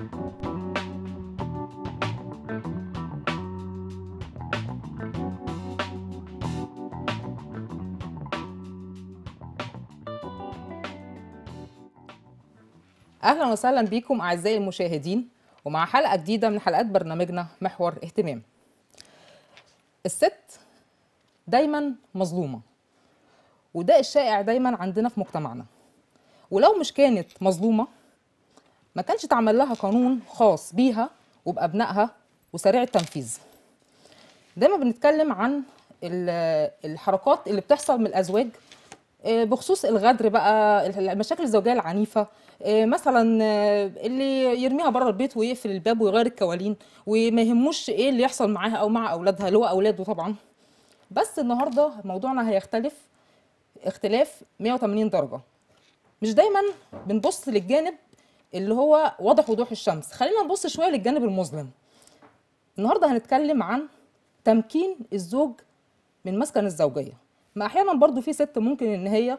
اهلا وسهلا بكم اعزائي المشاهدين ومع حلقه جديده من حلقات برنامجنا محور اهتمام الست دايما مظلومه وده الشائع دايما عندنا في مجتمعنا ولو مش كانت مظلومه ما كانش اتعمل لها قانون خاص بيها وبابنائها وسريع التنفيذ دايما بنتكلم عن ال- الحركات اللي بتحصل من الازواج آه، بخصوص الغدر بقى المشاكل الزوجيه العنيفه آه، مثلا آه، اللي يرميها بره البيت ويقفل الباب ويغير الكوالين وما يهموش ايه اللي يحصل معاها او مع اولادها اللي هو اولاده طبعا بس النهارده موضوعنا هيختلف اختلاف 180 درجه مش دايما بنبص للجانب اللي هو واضح وضوح الشمس خلينا نبص شويه للجانب المظلم النهارده هنتكلم عن تمكين الزوج من مسكن الزوجيه ما احيانا برضو في ست ممكن ان هي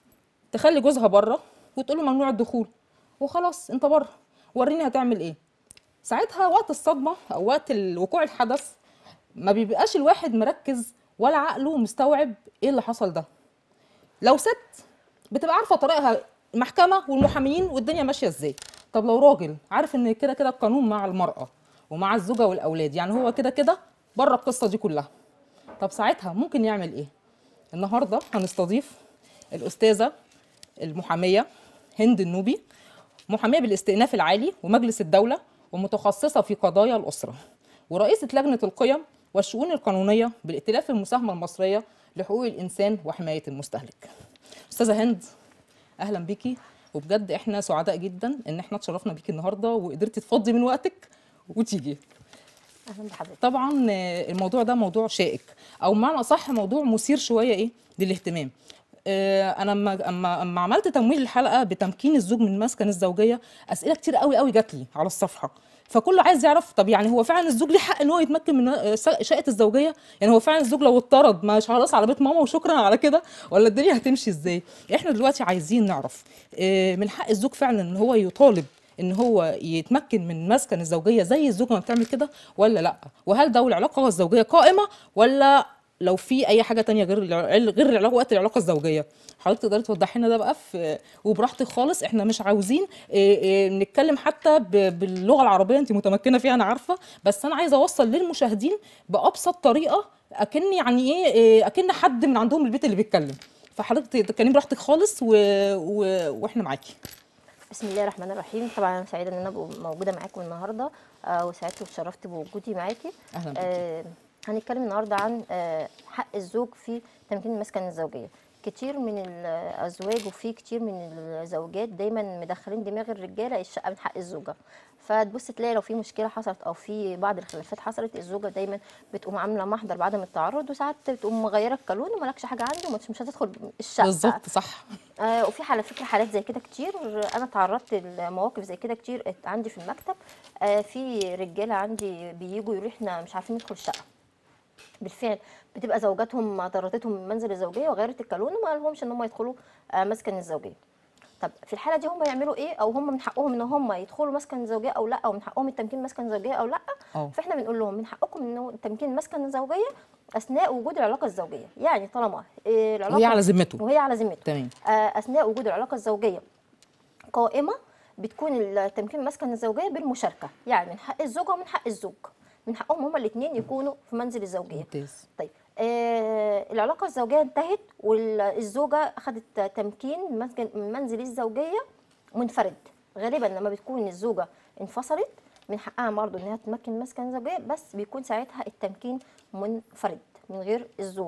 تخلي جوزها بره وتقول له ممنوع الدخول وخلاص انت بره وريني هتعمل ايه ساعتها وقت الصدمه او وقت ال- وقوع الحدث ما بيبقاش الواحد مركز ولا عقله مستوعب ايه اللي حصل ده لو ست بتبقى عارفه طريقها المحكمه والمحاميين والدنيا ماشيه ازاي طب لو راجل عارف ان كده كده القانون مع المراه ومع الزوجه والاولاد يعني هو كده كده بره القصه دي كلها طب ساعتها ممكن يعمل ايه النهارده هنستضيف الاستاذه المحاميه هند النوبي محاميه بالاستئناف العالي ومجلس الدوله ومتخصصه في قضايا الاسره ورئيسه لجنه القيم والشؤون القانونيه بالائتلاف المساهمه المصريه لحقوق الانسان وحمايه المستهلك استاذه هند اهلا بيكي وبجد احنا سعداء جدا ان احنا اتشرفنا بيكي النهارده وقدرتي تفضي من وقتك وتيجي اهلا بحضرتك طبعا آه، الموضوع ده موضوع شائك او بمعنى اصح موضوع مثير شويه ايه للاهتمام آه، انا اما اما اما عملت تمويل الحلقه بتمكين الزوج من مسكن الزوجيه اسئله كتير قوي قوي جات لي على الصفحه فكله عايز يعرف طب يعني هو فعلا الزوج ليه حق ان هو يتمكن من آه، شقه الزوجيه يعني هو فعلا الزوج لو اتطرد مش خلاص على بيت ماما وشكرا على كده ولا الدنيا هتمشي ازاي احنا دلوقتي عايزين نعرف آه، من حق الزوج فعلا ان هو يطالب ان هو يتمكن من مسكن الزوجيه زي الزوجه ما بتعمل كده ولا لا وهل ده العلاقه الزوجيه قائمه ولا لو في اي حاجه تانية غير الع- غير العلاقه وقت العلاقه الزوجيه حضرتك تقدري توضحي لنا ده بقى في وبراحتك خالص احنا مش عاوزين إيه إيه نتكلم حتى ب- باللغه العربيه انت متمكنه فيها انا عارفه بس انا عايزه اوصل للمشاهدين بابسط طريقه اكن يعني ايه, إيه اكن حد من عندهم البيت اللي بيتكلم فحضرتك تتكلمي براحتك خالص و... و... واحنا معاكي بسم الله الرحمن الرحيم طبعا انا سعيده ان انا أبقى موجوده معاكم النهارده آه وسعدت واتشرفت بوجودي معاكي اهلا بيكي. آه هنتكلم النهارده عن آه حق الزوج في تمكين المسكن الزوجيه كتير من الازواج وفي كتير من الزوجات دايما مدخلين دماغ الرجاله الشقه من حق الزوجه فتبص تلاقي لو في مشكله حصلت او في بعض الخلافات حصلت الزوجه دايما بتقوم عامله محضر بعدم التعرض وساعات بتقوم مغيره القانون ومالكش حاجه عنده ومش مش هتدخل الشقه بالظبط صح آه وفي على فكره حالات زي كده كتير انا تعرضت لمواقف زي كده كتير ات- عندي في المكتب آه في رجاله عندي بييجوا يقولوا احنا مش عارفين ندخل الشقه بالفعل بتبقى زوجاتهم طردتهم من منزل الزوجيه وغيرت القانون وما لهمش ان هم يدخلوا آه مسكن الزوجيه طب في الحاله دي هم يعملوا ايه او هم من حقهم ان هم يدخلوا مسكن الزوجيه او لا او من حقهم التمكين مسكن الزوجيه او لا اه فاحنا بنقول لهم من حقكم ان تمكين مسكن الزوجيه اثناء وجود العلاقه الزوجيه يعني طالما آه، العلاقه وهي على ذمته وهي على ذمته تمام آه، اثناء وجود العلاقه الزوجيه قائمه بتكون التمكين مسكن الزوجيه بالمشاركه يعني من حق الزوجه ومن حق الزوج من حقهم هما الاثنين يكونوا في منزل الزوجيه ممتاز طيب آه العلاقه الزوجيه انتهت والزوجه اخذت تمكين مسكن من منزل الزوجيه منفرد غالبا لما بتكون الزوجه انفصلت من حقها برضه انها تمكن مسكن زوجيه بس بيكون ساعتها التمكين منفرد من غير الزوج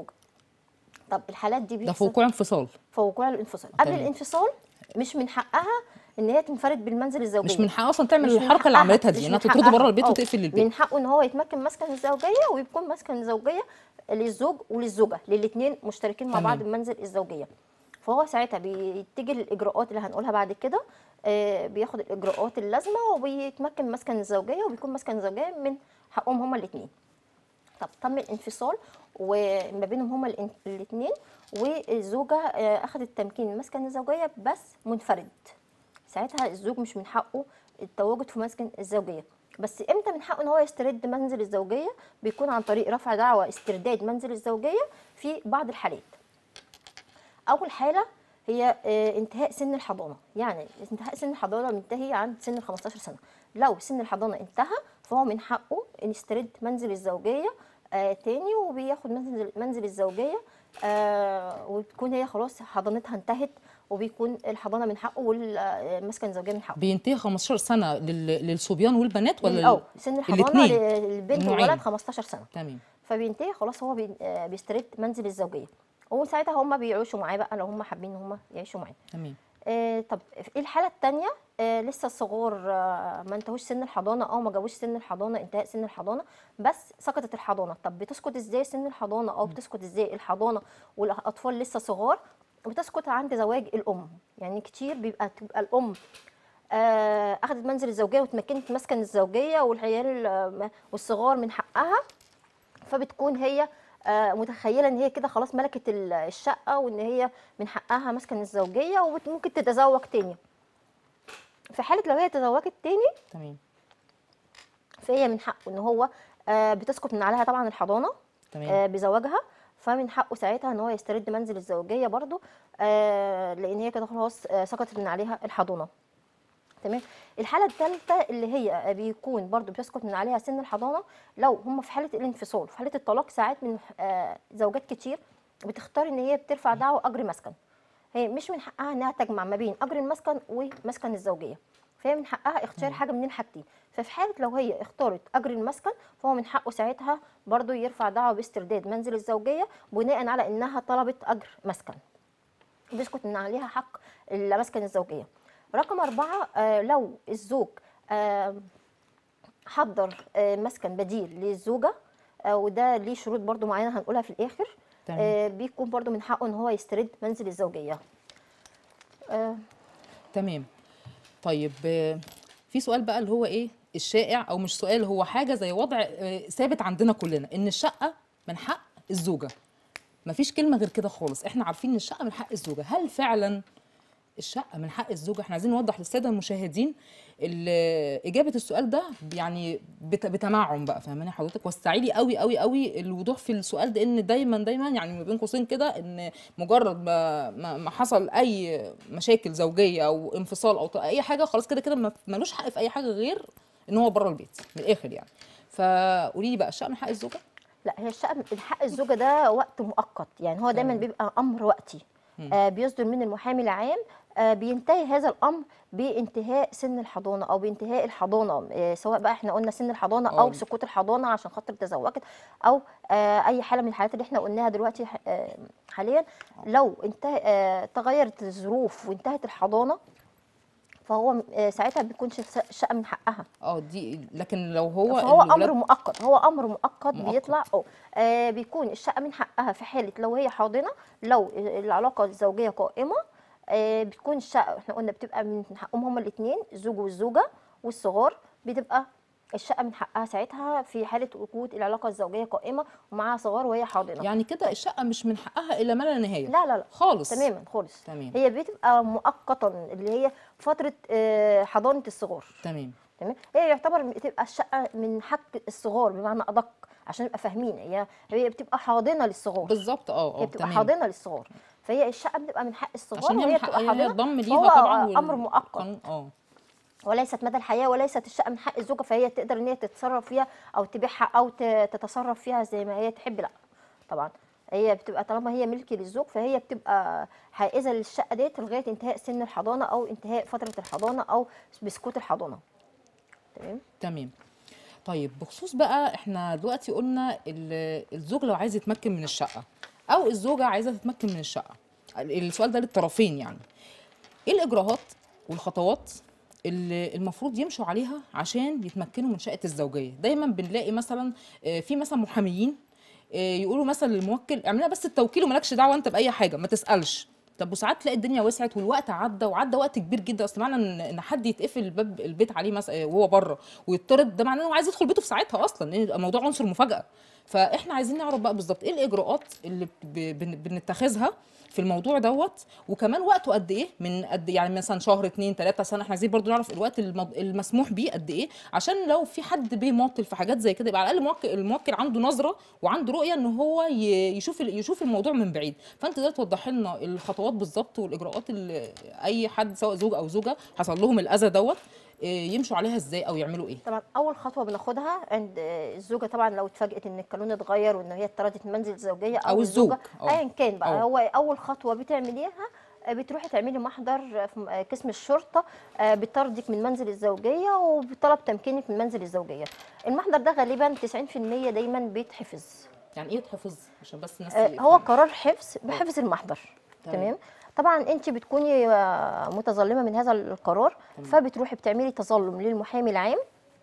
طب الحالات دي ده في بيحصل وقوع انفصال في وقوع الانفصال قبل تمام. الانفصال مش من حقها ان هي تنفرد بالمنزل الزوجيه مش من حقها اصلا تعمل مش من الحركه اللي حقها- عملتها مش دي من انها تطرده حقها. بره البيت أو وتقفل البيت من حقه ان هو يتمكن مسكن الزوجيه ويكون مسكن الزوجيه للزوج وللزوجه للاثنين مشتركين مع تمام. بعض بمنزل الزوجيه فهو ساعتها بيتجه للاجراءات اللي هنقولها بعد كده آه، بياخد الاجراءات اللازمه وبيتمكن مسكن الزوجيه وبيكون مسكن الزوجيه من حقهم هما الاثنين طب تم الانفصال وما بينهم هما الاثنين والزوجه آه، اخذت تمكين مسكن الزوجيه بس منفرد ساعتها الزوج مش من حقه التواجد في مسكن الزوجيه بس امتى من حقه ان هو يسترد منزل الزوجيه بيكون عن طريق رفع دعوى استرداد منزل الزوجيه في بعض الحالات اول حاله هي آه، انتهاء سن الحضانه يعني انتهاء سن الحضانه منتهي عند سن ال 15 سنه لو سن الحضانه انتهى فهو من حقه ان يسترد منزل الزوجيه آه تاني وبياخد منزل منزل الزوجيه آه وبتكون هي خلاص حضانتها انتهت وبيكون الحضانه من حقه والمسكن الزوجيه من حقه بينتهي 15 سنه لل- للصبيان والبنات ولا اه سن الحضانه الاتنين؟ للبنت النوعين. والولد 15 سنه تمام فبينتهي خلاص هو بي- آه، بيسترد منزل الزوجيه وساعتها هم بيعيشوا معاه بقى لو هم حابين ان هم يعيشوا معاه تمام آه طب ايه الحاله الثانيه آه لسه الصغار آه ما انتهوش سن الحضانه او ما جابوش سن الحضانه انتهاء سن الحضانه بس سقطت الحضانه طب بتسقط ازاي سن الحضانه او بتسقط ازاي الحضانه والاطفال لسه صغار بتسقط عند زواج الام يعني كتير بيبقى تبقى الام آه اخذت منزل الزوجيه وتمكنت مسكن الزوجيه والعيال آه والصغار من حقها فبتكون هي آه، متخيله ان هي كده خلاص ملكت ال- الشقه وان هي من حقها مسكن الزوجيه وممكن تتزوج تاني في حاله لو هي تزوجت تاني تمام فهي من حقه ان هو آه، بتسقط من عليها طبعا الحضانه تمام آه، بزواجها فمن حقه ساعتها ان هو يسترد منزل الزوجيه برضو آه، لان هي كده خلاص آه، سقطت من عليها الحضانه تمام الحاله الثالثه اللي هي بيكون برضو بيسقط من عليها سن الحضانه لو هم في حاله الانفصال في حاله الطلاق ساعات من آه، زوجات كتير بتختار ان هي بترفع دعوى اجر مسكن هي مش من حقها انها تجمع ما بين اجر المسكن ومسكن الزوجيه فهي من حقها اختيار حاجه من الحاجتين ففي حاله لو هي اختارت اجر المسكن فهو من حقه ساعتها برضو يرفع دعوى باسترداد منزل الزوجيه بناء على انها طلبت اجر مسكن بيسقط من عليها حق المسكن الزوجيه رقم أربعة آه، لو الزوج آه، حضر آه، مسكن بديل للزوجة آه، وده ليه شروط برضو معينة هنقولها في الآخر تمام. آه، بيكون برضو من حقه ان هو يسترد منزل الزوجية آه، تمام طيب آه، في سؤال بقى اللي هو ايه الشائع او مش سؤال هو حاجه زي وضع آه، ثابت عندنا كلنا ان الشقه من حق الزوجه مفيش كلمه غير كده خالص احنا عارفين ان الشقه من حق الزوجه هل فعلا الشقه من حق الزوجه احنا عايزين نوضح للساده المشاهدين ال- اجابه السؤال ده يعني بت- بتمعن بقى فاهماني حضرتك وسعي لي قوي قوي قوي الوضوح في السؤال ده ان دايما دايما يعني ما بين قوسين كده ان مجرد ما ما ما حصل اي مشاكل زوجيه او انفصال او ط- اي حاجه خلاص كده كده ما- ملوش حق في اي حاجه غير ان هو بره البيت من الاخر يعني فقولي لي بقى الشقه من حق الزوجه لا هي الشقة حق الزوجة ده وقت مؤقت يعني هو دايما تمام. بيبقى أمر وقتي آه بيصدر من المحامي العام آه بينتهي هذا الأمر بانتهاء سن الحضانة أو بانتهاء الحضانة آه سواء بقى احنا قلنا سن الحضانة أو آه. سقوط الحضانة عشان خاطر تزوجت أو آه أي حالة من الحالات اللي احنا قلناها دلوقتي ح- آه حاليا لو انتهى آه تغيرت الظروف وانتهت الحضانة فهو آه ساعتها بيكون الشقة من حقها اه دي لكن لو هو فهو الولاد- امر مؤقت هو امر مؤقت, مؤقت. بيطلع اه آه، بيكون الشقه من حقها في حاله لو هي حاضنه لو العلاقه الزوجيه قائمه آه، بتكون الشقه احنا قلنا بتبقى من حقهم هما الاثنين الزوج والزوجه والصغار بتبقى الشقه من حقها ساعتها في حاله وجود العلاقه الزوجيه قائمه ومعاها صغار وهي حاضنه يعني كده الشقه مش من حقها الا ما لا نهايه لا لا لا خالص تماما خالص تمام. هي بتبقى مؤقتا اللي هي فتره آه، حضانه الصغار تمام تمام هي يعتبر بتبقى الشقه من حق الصغار بمعنى ادق عشان نبقى فاهمين هي هي بتبقى حاضنه للصغار بالظبط اه اه هي بتبقى تمام حاضنه للصغار فهي الشقه بتبقى من حق الصغار عشان هي وهي من بتبقى حقها هي حاضنه الضم فهو ليها طبعا وال- امر مؤقت قانون- اه وليست مدى الحياه وليست الشقه من حق الزوجه فهي تقدر ان هي تتصرف فيها او تبيعها او ت- تتصرف فيها زي ما هي تحب لا طبعا هي بتبقى طالما هي ملك للزوج فهي بتبقى حائزه للشقه ديت لغايه انتهاء سن الحضانه او انتهاء فتره الحضانه او بسكوت الحضانه تمام تمام طيب بخصوص بقى احنا دلوقتي قلنا ال- الزوج لو عايز يتمكن من الشقه او الزوجه عايزه تتمكن من الشقه السؤال ده للطرفين يعني ايه الاجراءات والخطوات اللي المفروض يمشوا عليها عشان يتمكنوا من شقه الزوجيه دايما بنلاقي مثلا آه، في مثلا محاميين آه، يقولوا مثلا للموكل اعملها بس التوكيل ومالكش دعوه انت باي حاجه ما تسالش طب وساعات تلاقي الدنيا وسعت والوقت عدى وعدى وقت كبير جدا اصل معنى ان ان حد يتقفل الباب البيت عليه مثلا وهو بره ويطرد ده معناه انه عايز يدخل بيته في ساعتها اصلا لان يبقى الموضوع عنصر مفاجاه فاحنا عايزين نعرف بقى بالظبط ايه الاجراءات اللي ب- بن- بنتخذها في الموضوع دوت وكمان وقته قد ايه من قد يعني مثلا شهر اتنين تلاته سنه احنا عايزين برضو نعرف الوقت المض- المسموح بيه قد ايه عشان لو في حد بيماطل في حاجات زي كده يبقى على الاقل الموكل الموكل عنده نظره وعنده رؤيه ان هو ي- يشوف ال- يشوف الموضوع من بعيد فانت تقدر توضح لنا الخطوات بالظبط والاجراءات اللي اي حد سواء زوج او زوجه حصل لهم الاذى دوت إيه، يمشوا عليها ازاي او يعملوا ايه طبعا اول خطوه بناخدها عند آه، الزوجه طبعا لو اتفاجئت ان القانون اتغير وان هي اتطردت من منزل الزوجيه او, أو الزوج. الزوجه أه. ايا كان بقى أه. هو اول خطوه بتعمليها آه، بتروحي تعملي محضر في م- آه، قسم الشرطه آه، بطردك من منزل الزوجيه وبطلب تمكينك من منزل الزوجيه المحضر ده غالبا 90% دايما بيتحفظ يعني ايه تحفظ عشان بس الناس آه، يفهموا. هو قرار حفظ بحفظ المحضر تمام. تمام طبعا انت بتكوني آه، متظلمه من هذا القرار فبتروحي بتعملي تظلم للمحامي العام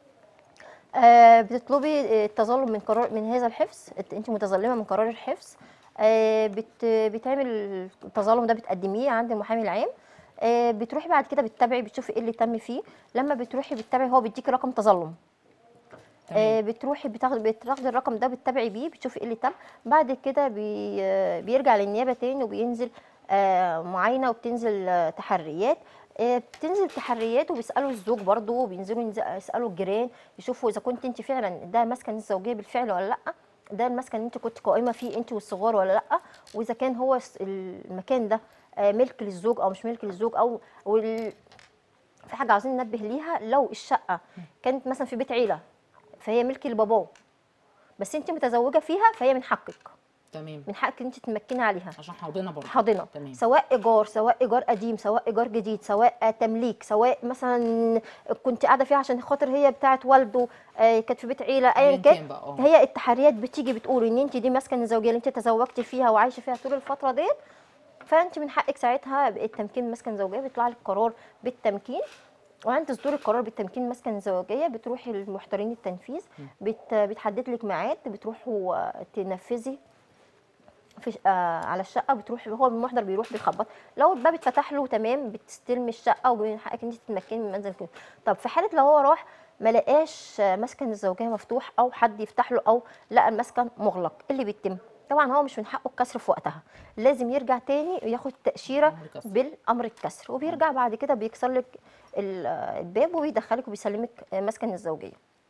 آه، بتطلبي آه، التظلم من قرار من هذا الحفظ انت متظلمه من قرار الحفظ آه، بت بتعمل التظلم ده بتقدميه عند المحامي العام آه، بتروحي بعد كده بتتابعي بتشوفي ايه اللي تم فيه لما بتروحي بتتابعي هو بيديكي رقم تظلم آه، بتروحي بتاخدي بتاخدي الرقم ده بتتابعي بيه بتشوفي ايه اللي تم بعد كده بي آه، بيرجع للنيابه تاني وبينزل آه، معاينه وبتنزل آه، تحريات آه، بتنزل تحريات وبيسالوا الزوج برضه وبينزلوا ينز- يسالوا الجيران يشوفوا اذا كنت انت فعلا ده مسكن الزوجيه بالفعل ولا لا ده المسكن اللي انت كنت قائمه فيه انت والصغار ولا لا واذا كان هو الس- المكان ده آه، ملك للزوج او مش ملك للزوج او وال... في حاجه عاوزين ننبه ليها لو الشقه كانت مثلا في بيت عيله فهي ملك لباباه بس انت متزوجه فيها فهي من حقك تمام من حقك ان انت تمكني عليها عشان حاضنه برضه حاضنه تمام. سواء ايجار سواء ايجار قديم سواء ايجار جديد سواء تمليك سواء مثلا كنت قاعده فيها عشان خاطر هي بتاعه والده آه، كانت في بيت عيله ايا أياً كان كان بقى، آه. هي التحريات بتيجي بتقول ان انت دي مسكن الزوجيه اللي انت تزوجتي فيها وعايشه فيها طول الفتره ديت فانت من حقك ساعتها التمكين مسكن زوجيه بيطلع لك قرار بالتمكين وعند صدور القرار بالتمكين مسكن الزوجيه بتروحي للمحضرين التنفيذ بت بتحدد لك ميعاد بتروحوا آه، تنفذي في آه على الشقه بتروح هو المحضر بيروح بيخبط لو الباب اتفتح له تمام بتستلمي الشقه ومن حقك ان انت تتمكني من المنزل كده طب في حاله لو هو راح ما لقاش آه، مسكن الزوجيه مفتوح او حد يفتح له او لقى المسكن مغلق إيه اللي بيتم طبعا هو مش من حقه الكسر في وقتها لازم يرجع تاني ياخد تاشيره أمر كسر. بالامر الكسر وبيرجع بعد كده بيكسر لك ال- آه، الباب وبيدخلك وبيسلمك آه، مسكن الزوجيه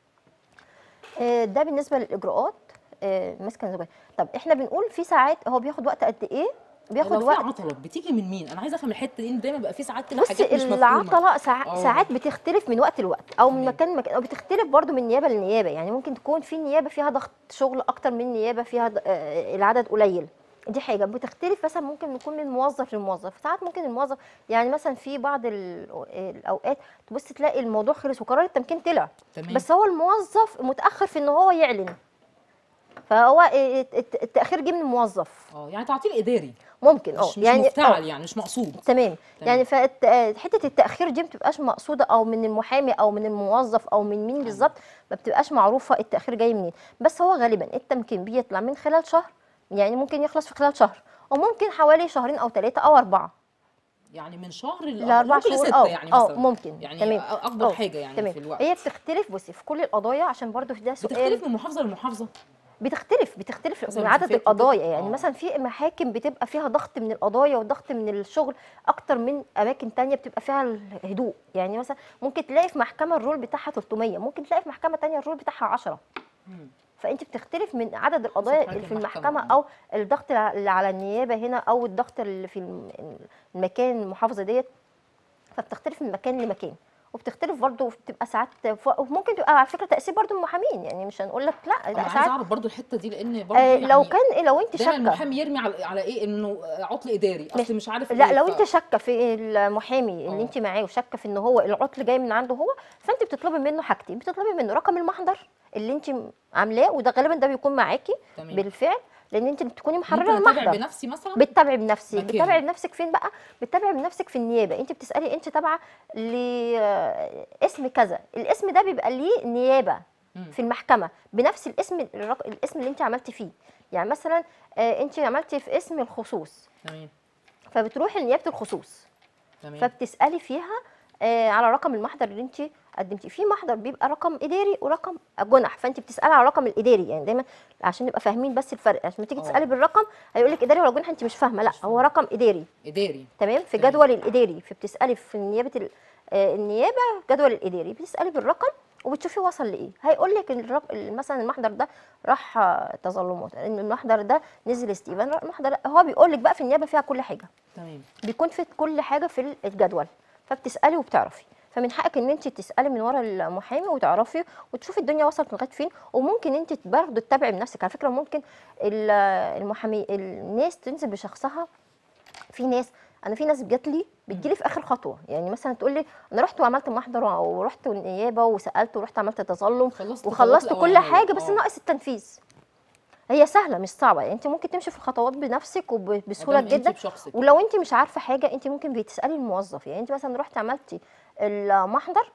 آه، ده بالنسبه للاجراءات آه، مسكن الزوجيه طب احنا بنقول في ساعات هو بياخد وقت قد ايه بياخد لو في وقت عطله بتيجي من مين انا عايزه افهم الحته دي إن دايما بقى في ساعات كده بصي حاجات مش مفهومه العطله ساع- آه. ساعات بتختلف من وقت لوقت او من تمام. مكان لمكان او بتختلف برضو من نيابه لنيابه يعني ممكن تكون في نيابه فيها ضغط شغل اكتر من نيابه فيها ض- آه، العدد قليل دي حاجه بتختلف مثلا ممكن يكون من موظف لموظف ساعات ممكن الموظف يعني مثلا في بعض ال- الاوقات تبص تلاقي الموضوع خلص وقرار التمكين طلع تمام. بس هو الموظف متاخر في ان هو يعلن فهو الت- الت- التاخير جه من الموظف اه يعني تعطيل اداري ممكن اه مش, مش مفتعل آه. يعني مش مقصود تمام تمام. يعني فحته التاخير دي ما بتبقاش مقصوده او من المحامي او من الموظف او من مين بالظبط ما بتبقاش معروفه التاخير جاي منين بس هو غالبا التمكين بيطلع من خلال شهر يعني ممكن يخلص في خلال شهر وممكن حوالي شهرين او ثلاثه او اربعه يعني من شهر ل- لاربع ممكن شهور لستة اه يعني اه مثلا ممكن يعني تمام اكبر آه، حاجه يعني تمام في الوقت هي بتختلف بصي في كل القضايا عشان برضو ده سؤال بتختلف من محافظه لمحافظه بتختلف بتختلف مثلاً من عدد مسافات القضايا وكده؟ يعني آه. مثلا في محاكم بتبقى فيها ضغط من القضايا وضغط من الشغل اكتر من اماكن تانية بتبقى فيها الهدوء يعني مثلا ممكن تلاقي في محكمه الرول بتاعها 300 ممكن تلاقي في محكمه تانية الرول بتاعها 10 مم. فانت بتختلف من عدد القضايا حاجة اللي في المحكمة، المحكمه آه. او الضغط اللي على النيابه هنا او الضغط اللي في الم- المكان المحافظه ديت فبتختلف من مكان لمكان وبتختلف برضه بتبقى ساعات ف- وممكن تبقى على فكره تاثير برضه المحامين يعني مش هنقول لك لا انا لا عايزه ساعات اعرف برضو الحته دي لان برضو آه يعني لو كان إيه لو انت دايما شاكه المحامي يرمي على, على ايه انه عطل اداري مش- اصل مش عارف لا إيه، لو ف- انت شاكه في المحامي اللي اه. انت معاه وشاكه في ان هو العطل جاي من عنده هو فانت بتطلبي منه حاجتين بتطلبي منه رقم المحضر اللي انت عاملاه وده غالبا ده بيكون معاكي تمام. بالفعل لان انت اللي بتكوني محرره ممكن اتابع المحضر بنفسي مثلا بتتابعي بنفسك مكان. بتتابعي بنفسك فين بقى بتتابعي بنفسك في النيابه انت بتسالي انت تابعه لاسم كذا الاسم ده بيبقى ليه نيابه مم. في المحكمه بنفس الاسم الرق- الاسم اللي انت عملتي فيه يعني مثلا آه، انت عملتي في اسم الخصوص تمام فبتروحي لنيابه الخصوص تمام فبتسالي فيها آه، على رقم المحضر اللي انت قدمتيه في محضر بيبقى رقم اداري ورقم جنح فانت بتسالي على الرقم الاداري يعني دايما عشان نبقى فاهمين بس الفرق عشان تيجي اه. تسالي بالرقم هيقول لك اداري ولا جنح انت مش فاهمه لا مش هو رقم اداري اداري تمام في تمام. جدول الاداري فبتسالي في نيابه ال- آه، النيابه جدول الاداري بتسالي بالرقم وبتشوفي وصل لايه هيقول لك الرق... مثلا المحضر ده راح آه، تظلمات ان المحضر ده نزل استيفان المحضر هو بيقول لك بقى في النيابه فيها كل حاجه تمام بيكون في كل حاجه في الجدول فبتسالي وبتعرفي فمن حقك ان انت تسالي من ورا المحامي وتعرفي وتشوفي الدنيا وصلت لغايه فين وممكن انت برضه تتابعي بنفسك على فكره ممكن ال- المحامي الناس تنزل بشخصها في ناس انا في ناس جات لي بتجيلي في اخر خطوه يعني مثلا تقول لي انا رحت وعملت محضر او رحت النيابه وسالت ورحت عملت تظلم خلصت وخلصت الخطوات كل الأولانية. حاجه بس اه. ناقص التنفيذ هي سهله مش صعبه يعني انت ممكن تمشي في الخطوات بنفسك وبسهوله مادام انت جدا بشخصك. ولو انت مش عارفه حاجه انت ممكن بتسالي الموظف يعني انت مثلا رحتي عملتي المحضر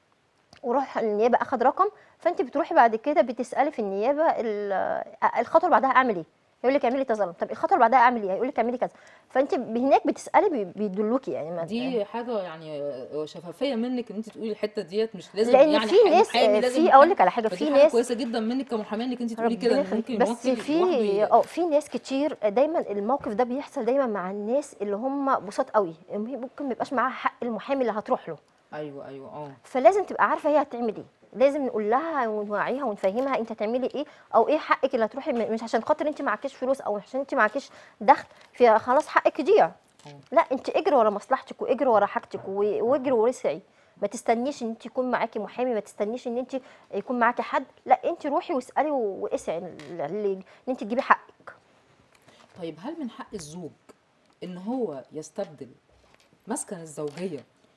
وروح النيابه اخد رقم فانت بتروحي بعد كده بتسالي في النيابه ال- الخطوه اللي بعدها اعمل ايه يقول لك اعملي تظلم طب الخطوه اللي بعدها اعمل ايه هيقول لك اعملي كذا فانت هناك بتسالي بي- بيدلوكي يعني ما دي حاجه يعني شفافيه منك ان انت تقولي الحته ديت مش لازم لان يعني في ح- ناس محامي لازم في اقول محامي. لك على حاجه فدي في حاجة ناس كويسه جدا منك كمحاميه انك انت تقولي كده ربنا ان ممكن يخليك. بس الموكل في لوحده ي- اه في ناس كتير دايما الموقف ده بيحصل دايما مع الناس اللي هم بساط قوي ممكن ما يبقاش معاها حق المحامي اللي هتروح له ايوه ايوه اه فلازم تبقى عارفه هي هتعمل ايه لازم نقول لها ونوعيها ونفهمها انت هتعملي ايه او ايه حقك اللي هتروحي م- مش عشان خاطر انت معكيش فلوس او عشان انت معكيش دخل في خلاص حقك يضيع اه. لا انت اجري ورا مصلحتك واجري ورا حاجتك و- واجري ورسعي ما تستنيش ان انت يكون معاكي محامي ما تستنيش ان انت يكون معاكي حد لا انت روحي واسالي و- واسعي ل- ل- ان انت تجيبي حقك طيب هل من حق الزوج ان هو يستبدل مسكن الزوجيه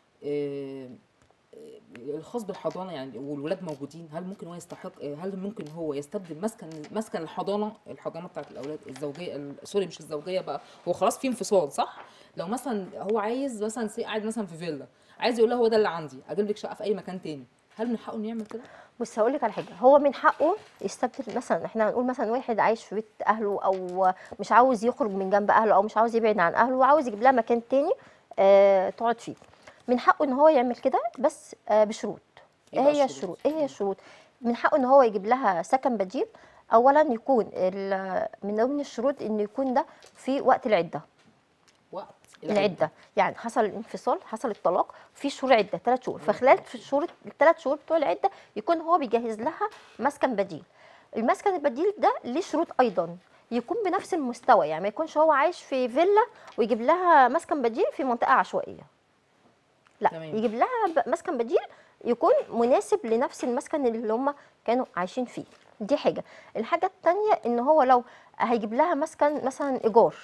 آه، آه، الخاص بالحضانه يعني والولاد موجودين هل ممكن هو يستحق آه، هل ممكن هو يستبدل مسكن مسكن الحضانه الحضانه بتاعت الاولاد الزوجيه ال- سوري مش الزوجيه بقى هو خلاص في انفصال صح لو مثلا هو عايز مثلا سي قاعد مثلا في فيلا عايز يقول لها هو ده اللي عندي اجيب لك شقه في اي مكان تاني هل من حقه انه يعمل كده بص هقول لك على حاجه هو من حقه يستبدل مثلا احنا هنقول مثلا واحد عايش في بيت اهله او مش عاوز يخرج من جنب اهله او مش عاوز يبعد عن اهله وعاوز يجيب لها مكان تاني آه تقعد فيه من حقه ان هو يعمل كده بس آه بشروط ايه إيه بقى هي الشروط؟ الشروط ايه هي الشروط من حقه ان هو يجيب لها سكن بديل اولا يكون ال- من ضمن الشروط ان يكون ده في وقت العده وقت العده يعني حصل الانفصال حصل الطلاق في شهور عده ثلاث شهور فخلال في الشهور الثلاث شهور بتوع العده يكون هو بيجهز لها مسكن بديل المسكن البديل ده ليه شروط ايضا يكون بنفس المستوى يعني ما يكونش هو عايش في فيلا ويجيب لها مسكن بديل في منطقه عشوائيه لا تمام. يجيب لها ب- مسكن بديل يكون مناسب لنفس المسكن اللي هم كانوا عايشين فيه دي حاجه الحاجه الثانيه ان هو لو هيجيب لها مسكن مثلا ايجار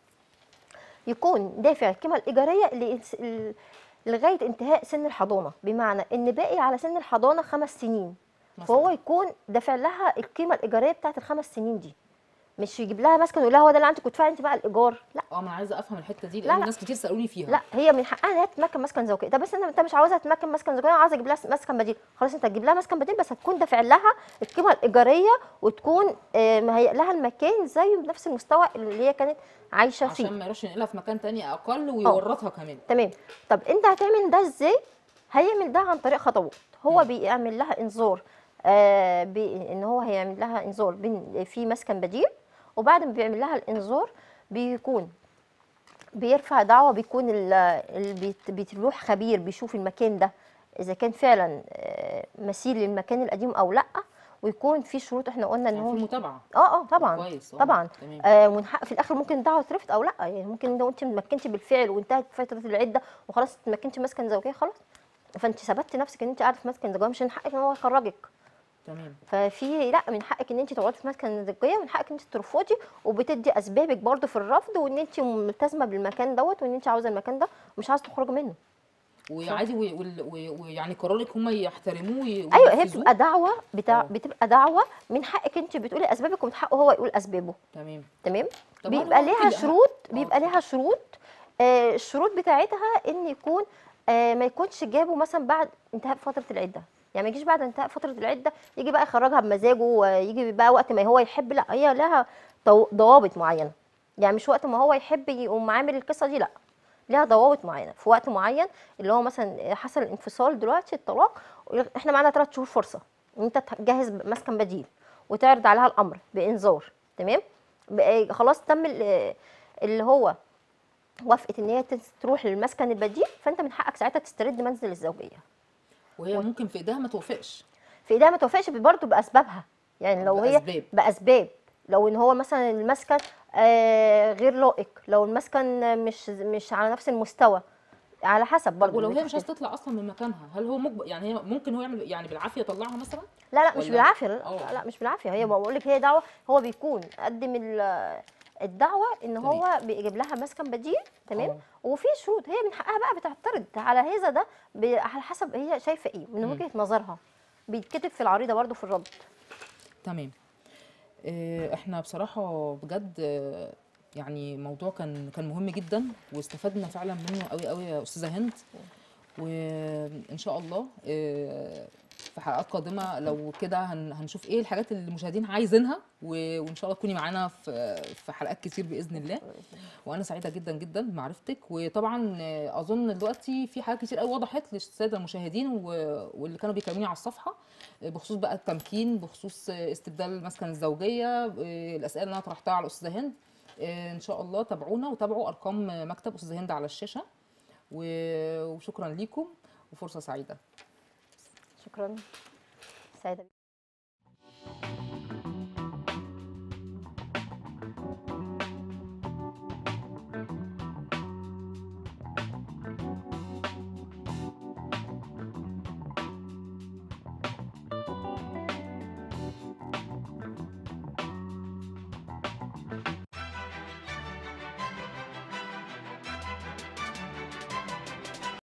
يكون دافع القيمه الايجاريه لإنس- ل- لغايه انتهاء سن الحضانه بمعنى ان باقي على سن الحضانه خمس سنين مثلاً. فهو يكون دافع لها القيمه الايجاريه بتاعت الخمس سنين دي مش يجيب لها مسكن ويقول لها هو ده اللي عندك وتدفعي انت بقى الايجار لا اه ما انا عايزه افهم الحته دي لا، لان لا. ناس كتير سالوني فيها لا هي من حقها ان هي تتمكن مسكن زوجيه طب بس انت انت مش عاوزها تتمكن مسكن زوجيه عاوزه اجيب لها مسكن بديل خلاص انت تجيب لها مسكن بديل بس هتكون دافع لها القيمه الايجاريه وتكون آه، مهيئ لها المكان زيه بنفس المستوى اللي هي كانت عايشه فيه عشان ما يروحش ينقلها في مكان تاني اقل ويورطها كمان تمام طب انت هتعمل ده ازاي هيعمل ده عن طريق خطوات هو بيعمل لها انذار آه بي ان هو هيعمل لها انذار بين في مسكن بديل وبعد ما بيعمل لها الانذار بيكون بيرفع دعوه بيكون ال- ال- بيت- بيروح خبير بيشوف المكان ده اذا كان فعلا آه، مثيل للمكان القديم او لا ويكون في شروط احنا قلنا ان يعني هو في متابعه اه اه طبعا كويس اه طبعا تمام آه ونحقق في الاخر ممكن الدعوه ترفض او لا يعني ممكن لو انت اتمكنتي بالفعل وانتهت فتره العده وخلاص اتمكنتي مسكن زوجيه خلاص فانت ثبتي نفسك ان انت قاعده في مسكن زوجيه مش من حقك ان هو يخرجك تمام ففي لا من حقك ان انت تقعدي في مسكن زوجيه ومن حقك ان انت ترفضي وبتدي اسبابك برضو في الرفض وان انت ملتزمه بالمكان دوت وان انت عاوزه المكان ده ومش عاوزه تخرجي منه وعادي وي- وال- وي- ويعني قرارك هم يحترموه وي- ايوه هي وينفذوه؟ بتبقى دعوه بتاع اه. بتبقى دعوه من حقك انت بتقولي اسبابك ومن حقه هو يقول اسبابه تمام تمام طب هل بيبقى هو ليها ممكن يبقى- شروط اه. بيبقى ليها شروط آه الشروط بتاعتها ان يكون آه ما يكونش جابه مثلا بعد انتهاء فتره العده يعني ما يجيش بعد انتهاء فتره العده يجي بقى يخرجها بمزاجه ويجي بقى وقت ما هو يحب لا هي لها ضو- ضوابط معينه يعني مش وقت ما هو يحب يقوم عامل القصه دي لا ليها ضوابط معينه في وقت معين اللي هو مثلا حصل الانفصال دلوقتي الطلاق احنا معانا ثلاث شهور فرصه ان انت تجهز مسكن بديل وتعرض عليها الامر بانذار تمام بقى خلاص تم ال- اللي هو وافقت ان هي تس- تروح للمسكن البديل فانت من حقك ساعتها تسترد منزل الزوجيه وهي ممكن في ايديها ما توافقش في ايديها ما توافقش برضه باسبابها يعني لو هي بأسباب. باسباب لو ان هو مثلا المسكن آه غير لائق لو المسكن مش مش على نفس المستوى على حسب برضه ولو اللي هي مش عايزه تحت- تطلع اصلا من مكانها هل هو مجبر يعني هي ممكن هو يعمل يعني بالعافيه يطلعها مثلا لا لا مش ولا- بالعافيه لا, آه. لا, لا مش بالعافيه هي بقول لك هي دعوه هو بيكون قدم ال- الدعوه ان هو بيجيب لها مسكن بديل تمام آه. وفي شروط هي من حقها بقى بتعترض على هذا ده ب- على حسب هي شايفه ايه من مم. وجهه نظرها بيتكتب في العريضه برضه في الرد تمام آه، احنا بصراحه بجد آه، يعني موضوع كان كان مهم جدا واستفدنا فعلا منه قوي قوي يا استاذه هند وان شاء الله آه، في حلقات قادمه لو كده هن- هنشوف ايه الحاجات اللي المشاهدين عايزينها و- وان شاء الله تكوني معانا في في حلقات كتير باذن الله وانا سعيده جدا جدا بمعرفتك وطبعا آه، اظن دلوقتي في حاجات كتير قوي وضحت للساده المشاهدين و- واللي كانوا بيكلموني على الصفحه آه، بخصوص بقى التمكين بخصوص آه، استبدال مسكن الزوجيه آه، الاسئله اللي انا طرحتها على الاستاذه هند آه، ان شاء الله تابعونا وتابعوا ارقام آه، مكتب استاذه هند على الشاشه و- وشكرا ليكم وفرصه سعيده شكرا سعيده